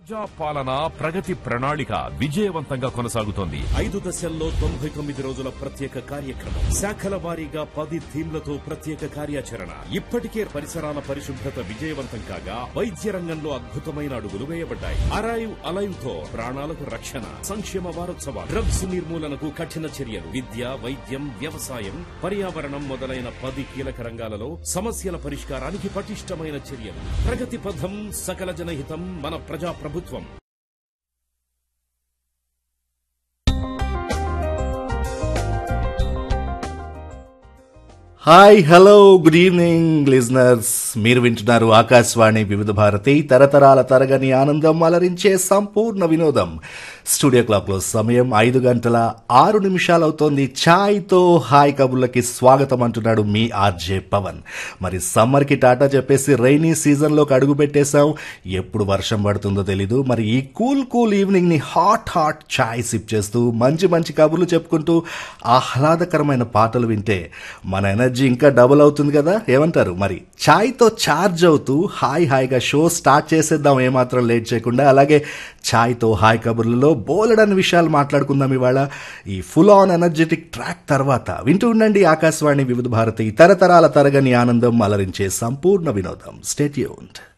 ప్రజా పాలన ప్రగతి ప్రణాళిక విజయవంతంగా కొనసాగుతోంది ఐదు దశల్లో తొంభై తొమ్మిది రోజుల ప్రత్యేక కార్యక్రమం శాఖల వారీగా పది థీమ్లతో ప్రత్యేక కార్యాచరణ ఇప్పటికే పరిసరాల పరిశుభ్రత విజయవంతం కాగా వైద్య రంగంలో అద్భుతమైన అడుగులు వేయబడ్డాయి అరైవ్ అలైవ్ తో ప్రాణాలకు రక్షణ సంక్షేమ వారోత్సవాలు డ్రగ్స్ నిర్మూలనకు కఠిన చర్యలు విద్య వైద్యం వ్యవసాయం పర్యావరణం మొదలైన పది కీలక రంగాలలో సమస్యల పరిష్కారానికి పటిష్టమైన చర్యలు ప్రగతి పథం సకల జనహితం మన ప్రజా ప్రభుత్వం hi hello good evening listeners మీరు వింటున్నారు ఆకాశవాణి వివిధ భారతి తరతరాల తరగని ఆనందం అలరించే సంపూర్ణ వినోదం స్టూడియో క్లాక్లో సమయం ఐదు గంటల ఆరు నిమిషాలు అవుతోంది ఛాయ్తో హాయ్ కబుర్లకి స్వాగతం అంటున్నాడు మీ ఆర్జే పవన్ మరి సమ్మర్కి టాటా చెప్పేసి రైనీ సీజన్లోకి అడుగు పెట్టేశాం ఎప్పుడు వర్షం పడుతుందో తెలీదు మరి ఈ కూల్ కూల్ ఈవినింగ్ని హాట్ హాట్ ఛాయ్ సిప్ చేస్తూ మంచి మంచి కబుర్లు చెప్పుకుంటూ ఆహ్లాదకరమైన పాటలు వింటే మన ఎనర్జీ ఇంకా డబుల్ అవుతుంది కదా ఏమంటారు మరి ఛాయ్తో ఛార్జ్ అవుతూ హాయ్ హాయిగా షో స్టార్ట్ చేసేద్దాం ఏమాత్రం లేట్ చేయకుండా అలాగే ఛాయ్తో హాయ్ కబుర్లలో బోలెడని విషయాలు మాట్లాడుకుందాం ఇవాళ ఈ ఫుల్ ఆన్ ఎనర్జెటిక్ ట్రాక్ తర్వాత వింటూ ఉండండి ఆకాశవాణి వివిధ భారతి తరతరాల తరగని ఆనందం అలరించే సంపూర్ణ వినోదం స్టేట్యూన్డ్